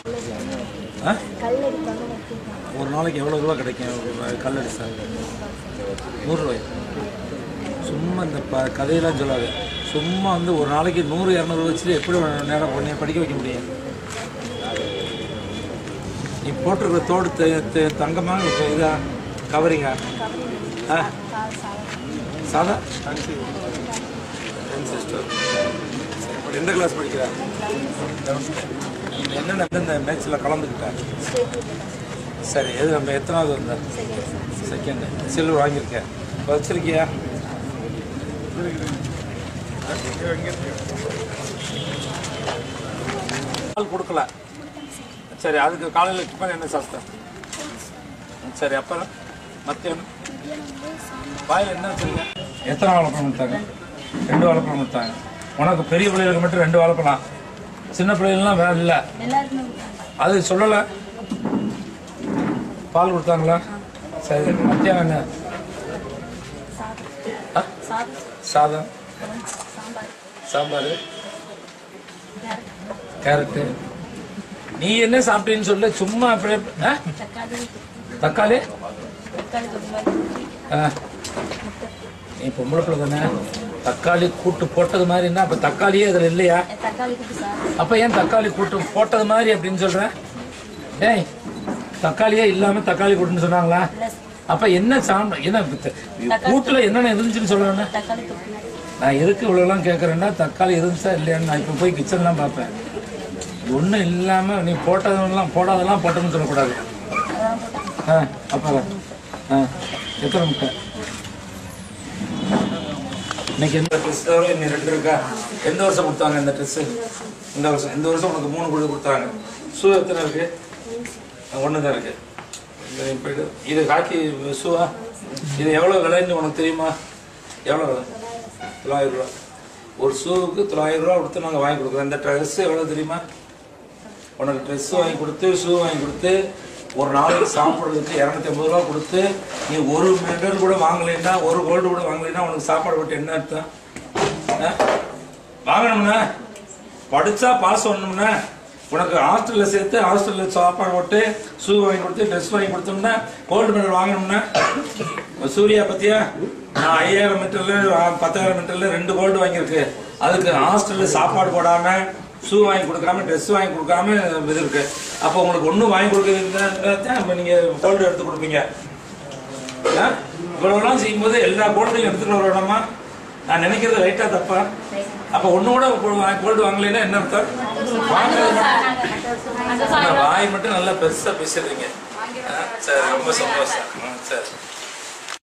ஆ கல் எடுப்பாங்க வச்சுருக்காங்க ஒரு நாளைக்கு எவ்வளோ ரூபா கிடைக்கும் கல்லடி சார் நூறுரூவாய் சும்மா இந்த ப கதையெல்லாம் சொல்லாது சும்மா வந்து ஒரு நாளைக்கு நூறு இரநூறு வச்சுட்டு எப்படி நேரம் பண்ணி படிக்க வைக்க முடியும் நீ போட்டிருக்கிற தோடு த- த- தங்கமா இப்போ இதா கவரிங்கா ஆ சாதா டென்த் சிஸ்டர் எந்த கிளாஸ் படிக்கிறா நீ என்னென்ன இந்த மேட்ச்சில் கலந்துக்கிட்டேன் ஸ்டேட் விட்டு சரி எது நம்ம எத்தனாவது வந்த செகண்ட் சில்வர் வாங்கியிருக்கேன் வச்சிருக்கியா பால் கொடுக்கல சரி அதுக்கு காலையில் டிஃபன் என்ன சாப்பிட்டேன் சரி அப்புறம் மத்தியானம் வாயில் என்ன வச்சிருக்க எத்தனை வாழைப்பழம் கொடுத்தாங்க ரெண்டு வாழைப்பழம் கொடுத்தாங்க உனக்கு பெரிய பிள்ளைகளுக்கு மட்டும் ரெண்டு வாழைப்பழம் சின்ன பிள்ளைகள்லாம் வேலை இல்லை எல்லாருக்குமே கொடுத்தாங்க அது சொல்லலை பால் கொடுத்தாங்களா சரி மத்தியானம் என்ன சாதம் ஆ? சாதம் சாதம் சாம்பார் சாம்பார் கேரட்டு நீ என்ன சாப்பிட்டேன்னு சொல்லு சும்மா அப்படியே ஆ? தக்காளி தக்காளி தக்காளி தொகுமாரி ஆ. நீ பொம்பளை பிள்ளை தானே தக்காளி கூட்டு போட்டது மாதிரி என்ன அப்ப தக்காளியே அதுல இல்லையா தக்காளி கூட்டு சார் அப்ப ஏன் தக்காளி கூட்டு போட்டது மாதிரி அப்படின்னு சொல்ற ஏய் தக்காளியே இல்லாம தக்காளி கூட்டுன்னு சொன்னாங்களா ப்ளஸ் அப்ப என்ன சாப்பிட என்ன த- கூட்டுல என்னென்ன இருந்துச்சுன்னு சொல்றேன் தக்காளி தொக்கு நான் எதுக்கு இவ்வளோலாம் கேட்குறேன்னா தக்காளி இருந்துச்சா இல்லையான்னு நான் இப்போ போய் கிச்சன்லாம் பார்ப்பேன் ஒன்றும் இல்லாமல் நீ போட்டதெல்லாம் போடாதெல்லாம் போட்டோம்னு சொல்லக்கூடாது அதெல்லாம் போட்டாங்க ஆ அப்புறம் ஆ எத்தனை முட்டை இன்னைக்கு எந்த ட்ரெஸ் இன்னும் ரெண்டு இருக்கா எந்த வருஷம் கொடுத்தாங்க இந்த ட்ரெஸ்ஸு இந்த வருஷம் இந்த வருஷம் உனக்கு மூணு கூட கொடுத்தாங்க ஷூ எத்தனை இருக்கு ஒன்று தான் இருக்கு இந்த இப்ப இது இது காக்கி ஷூவா இது எவ்வளோ விலைன்னு உனக்கு தெரியுமா எவ்வளோ விலை தொள்ளாயிரம் ரூபா ஒரு ஷூவுக்கு தொள்ளாயிரம் ரூபா கொடுத்து நாங்கள் வாங்கி கொடுக்குறோம் இந்த ட்ரெஸ் எவ்வளோ தெரியுமா உனக்கு ட்ரெஸ் வாங்கி கொடுத்து ஷூ வாங்கி கொடுத்து ஒரு நாளைக்கு சாப்பிட்றதுக்கு இரநூத்தி ஐம்பது ரூபா கொடுத்து நீ ஒரு மெடல் கூட வாங்கலைன்னா ஒரு கோல்டு கூட வாங்கலைன்னா உனக்கு சாப்பாடு போட்டு என்ன அர்த்தம் ஆ? வாங்கணும்னா படிச்சா பாஸ் பண்ணணும்னா உனக்கு ஹாஸ்டல்ல சேர்த்து ஹாஸ்டல்ல சாப்பாடு போட்டு ஷூ வாங்கி கொடுத்து ட்ரெஸ் வாங்கி கொடுத்தோம்னா கோல்டு மெடல் வாங்கணும்னா சூர்யா பத்தியா நான் ஐயாயிரம் மீட்டர்ல பத்தாயிரம் மீட்டர்ல ரெண்டு கோல்டு வாங்கியிருக்கு அதுக்கு ஹாஸ்டல்ல சாப்பாடு போடாம ஷூ வாங்கி கொடுக்காம ட்ரெஸ் வாங்கி கொடுக்காம இது இருக்கு அப்போ உங்களுக்கு ஒன்றும் வாங்கி கொடுக்குறது இப்போ நீங்க கோல்டு எடுத்து கொடுப்பீங்க ஆ? இவ்வளவுலாம் செய்யும்போது எல்லா கோல்டையும் எடுத்துட்டு வரணுமா நான் நினைக்கிறது ரைட்டா தப்பா அப்ப ஒண்ணு கூட கோல்டு வாங்கலைன்னா என்ன அர்த்தம் வாங்குறது மட்டும் ஆனா வாய் மட்டும் நல்லா பெருசா பேசுறீங்க ஆ, சரி ரொம்ப சந்தோஷம் ஆ, சரி